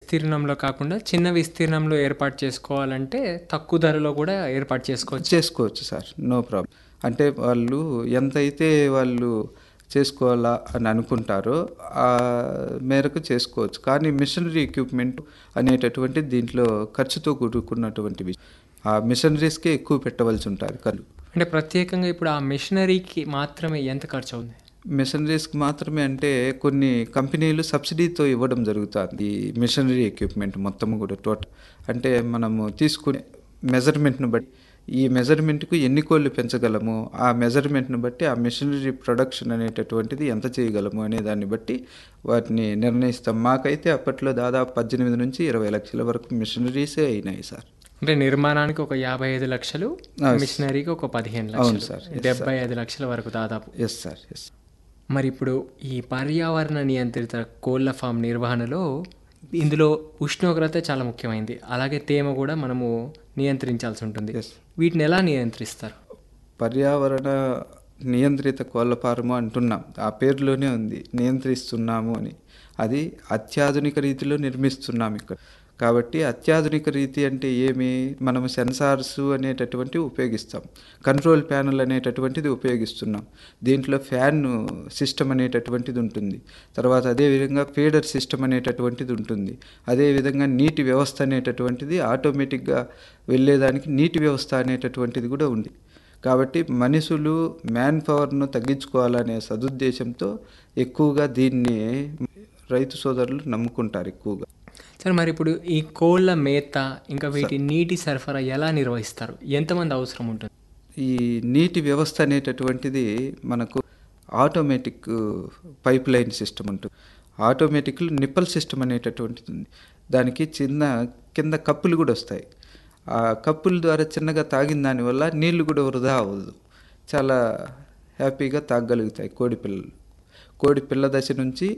విస్తీర్ణంలో కాకుండా చిన్న విస్తీర్ణంలో ఏర్పాటు చేసుకోవాలంటే తక్కువ ధరలో కూడా ఏర్పాటు చేసుకోవచ్చు చేసుకోవచ్చు సార్ నో ప్రాబ్లం అంటే వాళ్ళు ఎంతైతే వాళ్ళు చేసుకోవాలా అని అనుకుంటారో ఆ మేరకు చేసుకోవచ్చు కానీ మిషనరీ ఎక్విప్మెంట్ అనేటటువంటి దీంట్లో ఖర్చుతో కూడుకున్నటువంటి విషయం ఆ మిషనరీస్కే ఎక్కువ పెట్టవలసి ఉంటుంది కళ్ళు అంటే ప్రత్యేకంగా ఇప్పుడు ఆ మిషనరీకి మాత్రమే ఎంత ఖర్చు అవుతుంది మిషనరీస్కి మాత్రమే అంటే కొన్ని కంపెనీలు సబ్సిడీతో ఇవ్వడం జరుగుతుంది ఈ మిషనరీ ఎక్విప్మెంట్ మొత్తం కూడా టోటల్ అంటే మనము తీసుకునే మెజర్మెంట్ను బట్టి ఈ మెజర్మెంట్కు ఎన్ని కోళ్ళు పెంచగలము ఆ మెజర్మెంట్ను బట్టి ఆ మిషనరీ ప్రొడక్షన్ అనేటటువంటిది ఎంత చేయగలము అనే దాన్ని బట్టి వాటిని నిర్ణయిస్తాం మాకైతే అప్పట్లో దాదాపు పద్దెనిమిది నుంచి ఇరవై లక్షల వరకు మిషనరీసే అయినాయి సార్ అంటే నిర్మాణానికి ఒక యాభై ఐదు లక్షలు ఆ, మిషనరీకి ఒక పదిహేను అవును లక్షలు సార్, yes, డెబ్బై ఐదు లక్షల వరకు దాదాపు ఎస్ సార్ ఎస్ మరి ఇప్పుడు ఈ పర్యావరణ నియంత్రిత కోళ్ల ఫామ్ నిర్వహణలో ఇందులో ఉష్ణోగ్రత చాలా ముఖ్యమైనది అలాగే తేమ కూడా మనము నియంత్రించాల్సి ఉంటుంది Yes. వీటిని ఎలా నియంత్రిస్తారు పర్యావరణ నియంత్రిత కోళ్ళ ఫారము అంటున్నాం ఆ పేరులోనే ఉంది నియంత్రిస్తున్నాము అని అది అత్యాధునిక రీతిలో నిర్మిస్తున్నాం ఇక్కడ కాబట్టి అత్యాధునిక రీతి అంటే ఏమి మనము సెన్సార్స్ అనేటటువంటివి ఉపయోగిస్తాం కంట్రోల్ ప్యానల్ అనేటటువంటిది ఉపయోగిస్తున్నాం దీంట్లో ఫ్యాన్ సిస్టమ్ అనేటటువంటిది ఉంటుంది తర్వాత అదేవిధంగా ఫీడర్ సిస్టమ్ అనేటటువంటిది ఉంటుంది అదేవిధంగా నీటి వ్యవస్థ అనేటటువంటిది ఆటోమేటిక్గా వెళ్ళేదానికి నీటి వ్యవస్థ అనేటటువంటిది కూడా ఉంది కాబట్టి మనుషులు మ్యాన్ పవర్ను తగ్గించుకోవాలనే సదుద్దేశంతో ఎక్కువగా దీన్ని రైతు సోదరులు నమ్ముకుంటారు ఎక్కువగా సరే మరి ఇప్పుడు ఈ కోళ్ల మేత ఇంకా వీటి నీటి సరఫరా ఎలా నిర్వహిస్తారు ఎంతమంది అవసరం ఉంటుంది ఈ నీటి వ్యవస్థ అనేటటువంటిది మనకు ఆటోమేటిక్ పైప్ లైన్ సిస్టమ్ ఉంటుంది ఆటోమేటిక్ నిప్పల్ సిస్టమ్ అనేటటువంటిది ఉంది దానికి చిన్న కింద కప్పులు కూడా వస్తాయి ఆ కప్పుల ద్వారా చిన్నగా తాగిన దానివల్ల నీళ్లు కూడా వృధా అవ్వదు చాలా హ్యాపీగా తాగగలుగుతాయి కోడి పిల్లలు కోడి పిల్ల దశ నుంచి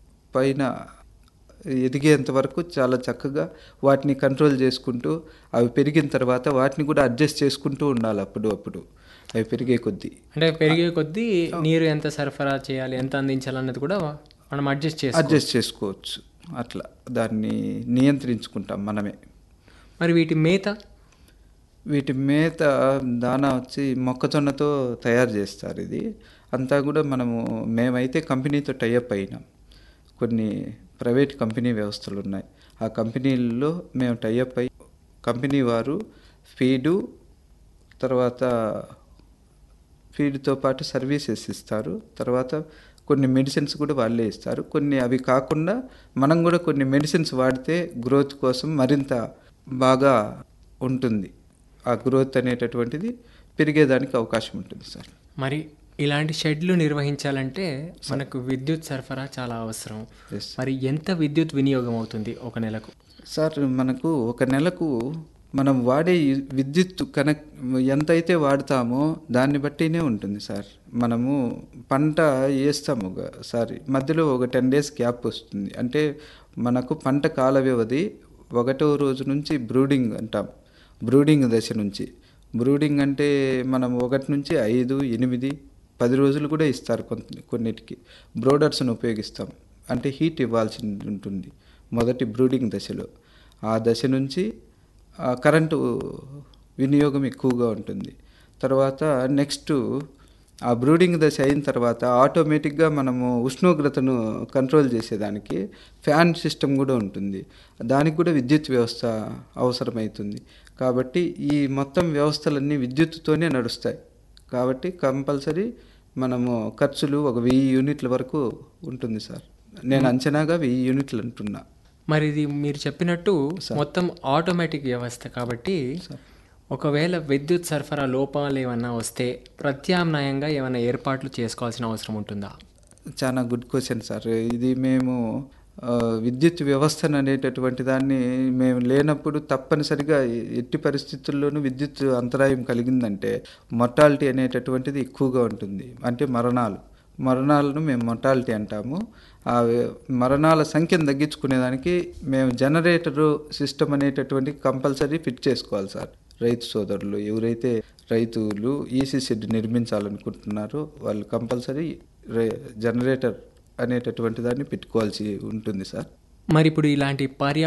పైన ఎదిగేంత వరకు చాలా చక్కగా వాటిని కంట్రోల్ చేసుకుంటూ అవి పెరిగిన తర్వాత వాటిని కూడా అడ్జస్ట్ చేసుకుంటూ ఉండాలి అప్పుడు అప్పుడు అవి పెరిగే కొద్దీ అంటే పెరిగే కొద్దీ నీరు ఎంత సరఫరా చేయాలి ఎంత అందించాలన్నది కూడా మనం అడ్జస్ట్ చేసుకోవాలి అడ్జస్ట్ చేసుకోవచ్చు అట్లా దాన్ని నియంత్రించుకుంటాం మనమే మరి వీటి మేత వీటి మేత దానా వచ్చి మొక్కజొన్నతో తయారు చేస్తారు ఇది అంతా కూడా మనము మేమైతే కంపెనీతో టైఅప్ అయినాం కొన్ని ప్రైవేట్ కంపెనీ వ్యవస్థలు ఉన్నాయి ఆ కంపెనీల్లో మేము టైఅప్ అయి కంపెనీ వారు ఫీడు తర్వాత ఫీడ్తో పాటు సర్వీసెస్ ఇస్తారు తర్వాత కొన్ని మెడిసిన్స్ కూడా వాళ్ళే ఇస్తారు కొన్ని అవి కాకుండా మనం కూడా కొన్ని మెడిసిన్స్ వాడితే గ్రోత్ కోసం మరింత బాగా ఉంటుంది ఆ గ్రోత్ అనేటటువంటిది పెరిగేదానికి అవకాశం ఉంటుంది సార్ మరి ఇలాంటి షెడ్లు నిర్వహించాలంటే మనకు విద్యుత్ సరఫరా చాలా అవసరం ఎస్ మరి ఎంత విద్యుత్ వినియోగం అవుతుంది ఒక నెలకు సార్ మనకు ఒక నెలకు మనం వాడే ఈ విద్యుత్ కనెక్ట్ ఎంతైతే వాడతామో దాన్ని బట్టినే ఉంటుంది సార్ మనము పంట వేస్తాము ఒక- సారీ మధ్యలో ఒక టెన్ డేస్ గ్యాప్ వస్తుంది అంటే మనకు పంట కాల వ్యవధి ఒకటో రోజు నుంచి బ్రూడింగ్ అంటాం బ్రూడింగ్ దశ నుంచి బ్రూడింగ్ అంటే మనం ఒకటి నుంచి ఐదు ఎనిమిది పది రోజులు కూడా ఇస్తారు కొంత కొన్నిటికి బ్రోడర్స్ను ఉపయోగిస్తాం అంటే హీట్ ఇవ్వాల్సి ఉంటుంది మొదటి బ్రూడింగ్ దశలో ఆ దశ నుంచి ఆ కరెంటు వినియోగం ఎక్కువగా ఉంటుంది తర్వాత నెక్స్ట్ ఆ బ్రూడింగ్ దశ అయిన తర్వాత ఆటోమేటిక్గా మనము ఉష్ణోగ్రతను కంట్రోల్ చేసేదానికి ఫ్యాన్ సిస్టమ్ కూడా ఉంటుంది దానికి కూడా విద్యుత్ వ్యవస్థ అవసరమవుతుంది కాబట్టి ఈ మొత్తం వ్యవస్థలన్నీ విద్యుత్తుతోనే నడుస్తాయి కాబట్టి కంపల్సరీ మనము ఖర్చులు ఒక వెయ్యి యూనిట్ల వరకు ఉంటుంది సార్ నేను అంచనాగా వెయ్యి యూనిట్లు అంటున్నా మరి ఇది మీరు చెప్పినట్టు మొత్తం ఆటోమేటిక్ వ్యవస్థ కాబట్టి ఒకవేళ విద్యుత్ సరఫరా లోపాలు ఏమన్నా వస్తే ప్రత్యామ్నాయంగా ఏమైనా ఏర్పాట్లు చేసుకోవాల్సిన అవసరం ఉంటుందా చాలా గుడ్ క్వశ్చన్ సార్ ఇది మేము ఆ, విద్యుత్ వ్యవస్థను అనేటటువంటి దాన్ని మేము లేనప్పుడు తప్పనిసరిగా ఎట్టి పరిస్థితుల్లోనూ విద్యుత్ అంతరాయం కలిగిందంటే మొర్టాలిటీ అనేటటువంటిది ఎక్కువగా ఉంటుంది అంటే మరణాలు మరణాలను మేము మొర్టాలిటీ అంటాము ఆ వ్య- మరణాల సంఖ్యను తగ్గించుకునేదానికి మేము జనరేటరు సిస్టమ్ అనేటటువంటి కంపల్సరీ ఫిట్ చేసుకోవాలి సార్ రైతు సోదరులు ఎవరైతే రైతులు ఈసీ షెడ్ నిర్మించాలనుకుంటున్నారో వాళ్ళు కంపల్సరీ జనరేటర్ అనేటటువంటి దాన్ని పెట్టుకోవాల్సి ఉంటుంది సార్ మరి ఇప్పుడు ఇలాంటి పర్యా